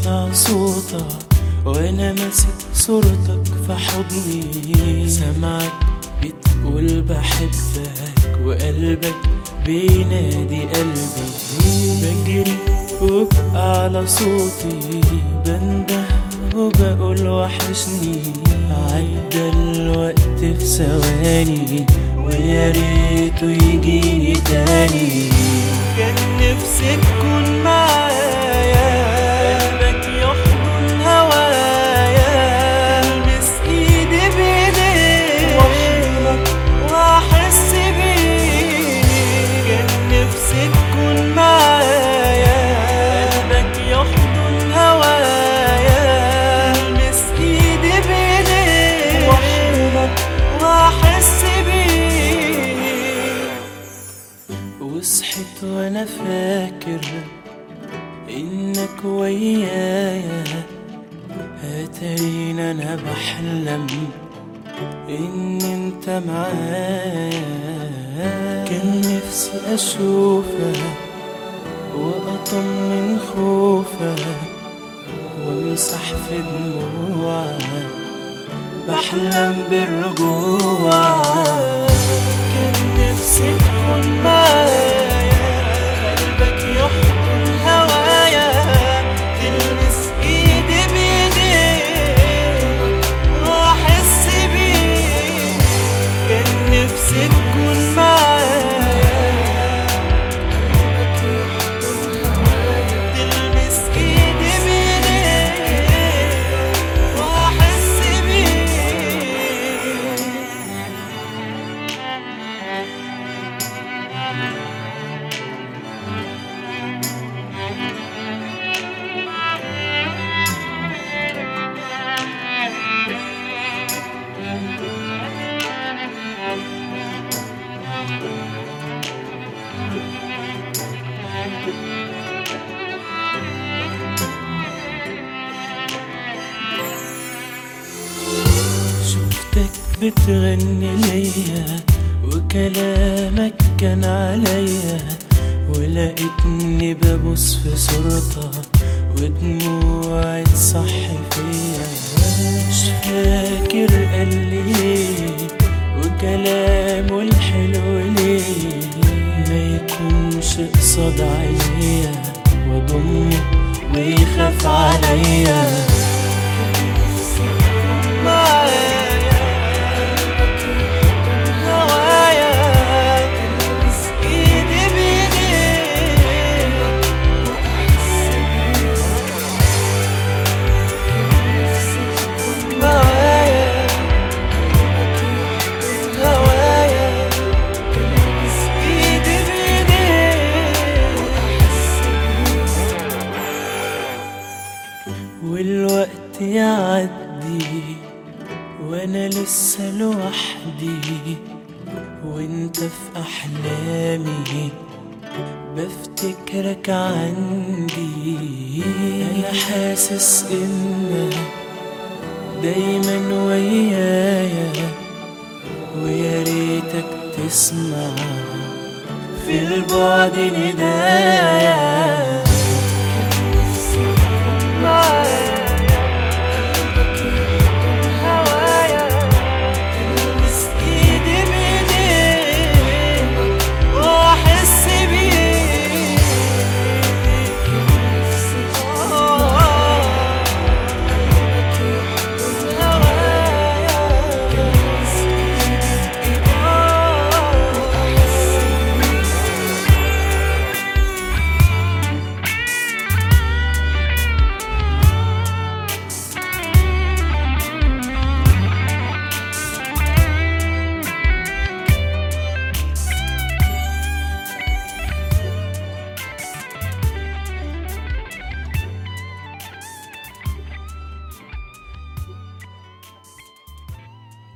بسمع صوتك وانا ماسك صورتك في حضني سامعك بتقول بحبك وقلبك بينادي قلبي بجري وبقى على صوتي بنده وبقول وحشني عدى الوقت في ثواني ويا ريته يجيني تاني كان نفسي تكون معايا قلبك يحضن هوايا المس ايدي بايديك واحضنك واحس بيك كان نفسي تكون معايا قلبك يحضن هوايا المس ايدي بايديك واحضنك واحس بيك وصحيت وانا فاكر انك ويايا اتارينا انا بحلم ان انت معايا كان نفسي اشوفك واطمن خوفك وامسح في دموعك بحلم بالرجوع كان نفسي تكون معايا قلبك يحضن هوايا تلمس ايدي بايديك واحس بيك كان نفسي تكون معايا تلمس ايدي بايديك واحس بيك شفتك بتغني ليا وكلامك كان عليا ولقيتني ببص في صورتك ودموعي تصحي فيا مش فاكر قال لي ايه وكلامه الحلو ليه ما يكونش قصاد عينيا واضمه ويخاف عليا معايا هوايا تلمس ايدي بايديك معايا هوايا تلمس ايدي بايديك والوقت يعدي وانا لسه لوحدي وانت في احلامي بفتكرك عندي انا حاسس انك دايما ويايا ويا ريتك تسمع في البعد ندايا